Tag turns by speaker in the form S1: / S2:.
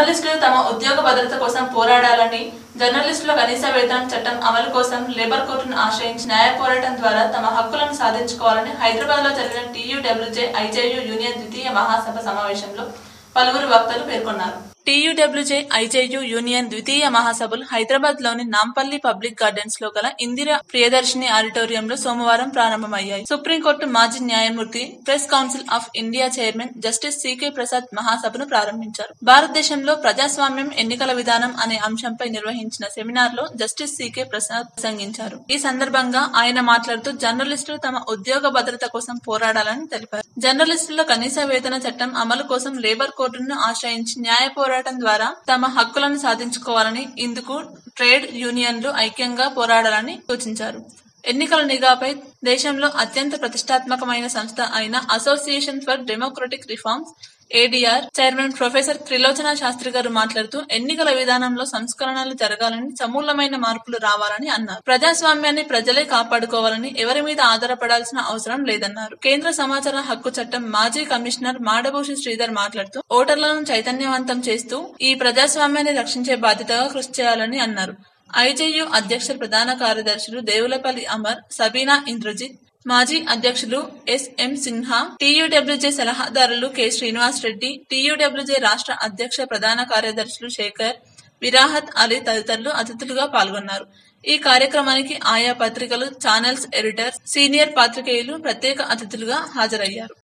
S1: జర్నలిస్టులు తమ ఉద్యోగ భద్రత కోసం పోరాడాలని జర్నలిస్టుల కనీస వేతనం చట్టం అమలు కోసం లేబర్ కోర్టును ఆశ్రయించి న్యాయ పోరాటం ద్వారా తమ హక్కులను సాధించుకోవాలని హైదరాబాద్ లో జరిగిన టీయూడబ్ల్యూజే ఐజేయు యూనియన్ ద్వితీయ మహాసభ సమావేశంలో పలువురు వక్తలు పేర్కొన్నారు టీయూడబ్ల్యూజే ఐజేయు యూనియన్ ద్వితీయ మహాసభలు హైదరాబాద్ లోని నాంపల్లి పబ్లిక్ గార్డెన్స్ లో గల ఇందిరా ప్రియదర్శిని ఆడిటోరియంలో సోమవారం ప్రారంభమయ్యాయి సుప్రీంకోర్టు మాజీ న్యాయమూర్తి press council of India chairman justice C K Prasad మహాసభను ప్రారంభించారు భారతదేశంలో ప్రజాస్వామ్యం ఎన్నికల విధానం అనే అంశంపై నిర్వహించిన సెమినార్ లో జస్టిస్ సికే ప్రసాద్ ప్రసంగించారు ఈ సందర్భంగా ఆయన మాట్లాడుతూ జర్నలిస్టులు తమ ఉద్యోగ భద్రత కోసం పోరాడాలని తెలిపారు జర్నలిస్టుల కనీస వేతన చట్టం అమలు కోసం లేబర్ కోర్టును ఆశ్రయించి న్యాయ పోరాటం ద్వారా తమ హక్కులను సాధించుకోవాలని ఇందుకు ట్రేడ్ యూనియన్లు ఐక్యంగా పోరాడాలని సూచించారు ఎన్నికల నిఘాపై దేశంలో అత్యంత ప్రతిష్టాత్మకమైన సంస్థ అయిన association for democratic reforms ADR chairman professor Trilochana Sastri గారు మాట్లాడుతూ ఎన్నికల విధానంలో సంస్కరణలు జరగాలని సమూలమైన మార్పులు రావాలని అన్నారు ప్రజాస్వామ్యాన్ని ప్రజలే కాపాడుకోవాలని ఎవరి మీద ఆధారపడాల్సిన అవసరం లేదన్నారు కేంద్ర సమాచార హక్కు చట్టం మాజీ కమిషనర్ మాడభూషి శ్రీధర్ మాట్లాడుతూ ఓటర్లను చైతన్యవంతం చేస్తూ ఈ ప్రజాస్వామ్యాన్ని రక్షించే బాధ్యతగా కృషి చేయాలని అన్నారు ఐజేయు అధ్యక్ష ప్రధాన కార్యదర్శులు దేవులపల్లి అమర్ సబీనా ఇంద్రజిత్ మాజీ అధ్యక్షులు ఎస్ఎం సిన్హా టీయూడబ్ల్యూజే సలహాదారులు కె శ్రీనివాస్ రెడ్డి టీయూడబ్ల్యూజే రాష్ట్ర అధ్యక్ష ప్రధాన కార్యదర్శులు శేఖర్ విరాహత్ అలీ తదితరులు అతిథులుగా పాల్గొన్నారు ఈ కార్యక్రమానికి ఆయా పత్రికలు ఛానల్స్ ఎడిటర్స్ సీనియర్ పాత్రికేయులు ప్రత్యేక అతిథులుగా హాజరయ్యారు